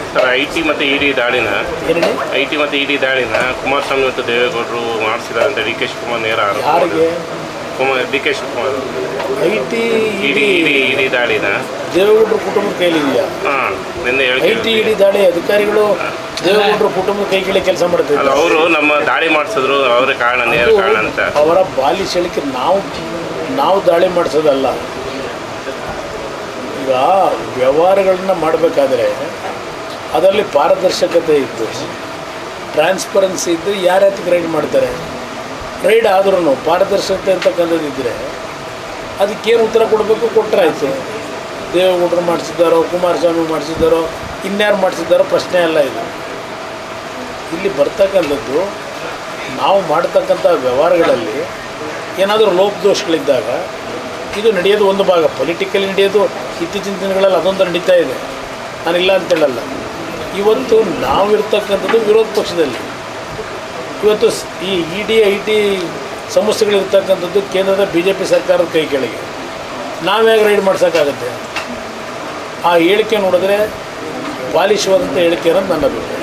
sir I T ಮತ್ತು E D ದಾಳಿನ ಏನೇಳಿ ಐ ಟಿ ಮತ್ತು ಇ ಡಿ ದಾಳಿನ ಕುಮಾರಸ್ವಾಮಿ ಮತ್ತು ದೇವೇಗೌಡರು ಮಾಡಿಸಿದ್ದಾರೆ ಅಂತ ಡಿ ಕೆ ಶಿವಕುಮಾರ್ ನೇರ ಆರೋಪ ಯಾರಿಗೆ Kumar D K Shivakumar I T E D E D E D ದಾಳಿನ ದೇವೇಗೌಡರ ಕುಟುಂಬದ ಕೈಲಿದೆಯಾ ಹಾಂ ನಿನ್ನೆ ಐ ಹೇಳಿಕೆ ಟಿ ಇಡಿ ದಾಳಿ ಅಧಿಕಾರಿಗಳು ದೇವೇಗೌಡರ ಕುಟುಂಬದ ಕೈ ಕೆಳಗೆ ಕೆಲಸ ಅಲ್ಲ ಮಾಡ್ತಿದ್ದಾರೆ ಅವರು ನಮ್ಮ ದಾಳಿ ಮಾಡಿಸಿದ್ರು ಅವರೇ ಕಾರಣ ನೇರ ಕಾರಣ ಅಂತ ಅವರ ಬಾಲಿಶ ಹೇಳಿಕೆ ನಾವು ನಾವು ದಾಳಿ ಮಾಡಿಸೋದಲ್ಲ ಈಗ ವ್ಯವಹಾರಗಳನ್ನ ಮಾಡಬೇಕಾದ್ರೆ ಅದರಲ್ಲಿ ಪಾರದರ್ಶಕತೆ ಇದ್ದು ಟ್ರಾನ್ಸ್ಪರೆನ್ಸಿ ಇದ್ದು ಯಾರ್ಯಾತಕ್ಕೆ ರೈಡ್ ಮಾಡ್ತಾರೆ ರೈಡ್ ಆದ್ರೂ ಪಾರದರ್ಶಕತೆ ಅಂತಕ್ಕಂಥದ್ದು ಇದ್ದರೆ ಅದಕ್ಕೇನು ಉತ್ತರ ಕೊಡಬೇಕು ಕೊಟ್ಟರಾಯ್ತು ದೇವೇಗೌಡರು ಮಾಡಿಸಿದ್ದಾರೋ ಕುಮಾರಸ್ವಾಮಿ ಮಾಡಿಸಿದ್ದಾರೋ ಇನ್ಯಾರು ಮಾಡಿಸಿದ್ದಾರೋ ಪ್ರಶ್ನೆ ಅಲ್ಲ ಇದು ಇಲ್ಲಿ ಬರ್ತಕ್ಕಂಥದ್ದು ನಾವು ಮಾಡ್ತಕ್ಕಂಥ ವ್ಯವಹಾರಗಳಲ್ಲಿ ಏನಾದರೂ ಲೋಪದೋಷಗಳಿದ್ದಾಗ ಇದು ನಡೆಯೋದು ಒಂದು ಭಾಗ ಪೊಲಿಟಿಕಲಿ ನಡೆಯೋದು ಇತ್ತೀಚಿನ ದಿನಗಳಲ್ಲಿ ಅದೊಂದು ನಡೀತಾ ಇದೆ ನಾನಿಲ್ಲ ಅಂತೇಳಲ್ಲ ಇವತ್ತು ನಾವಿರ್ತಕ್ಕಂಥದ್ದು ವಿರೋಧ ಪಕ್ಷದಲ್ಲಿ ಇವತ್ತು ಸ್- ಈ ಇ ಡಿ ಐ ಟಿ ಸಮಸ್ಯೆಗಳಿರ್ತಕ್ಕಂಥದ್ದು ಕೇಂದ್ರದ ಬಿ ಜೆ ಪಿ ಸರ್ಕಾರದ ಕೈ ಕೆಳಗೆ ನಾವ್ಯಾಗ ರೈಡ್ ಮಾಡ್ಸೋಕ್ಕಾಗತ್ತೆ ಆ ಹೇಳಿಕೆ ನೋಡಿದ್ರೆ ಬಾಲಿಶವಾದಂಥ ಹೇಳಿಕೆ ಅನ್ನೋದು ನನ್ನ ಅಭಿಪ್ರಾಯ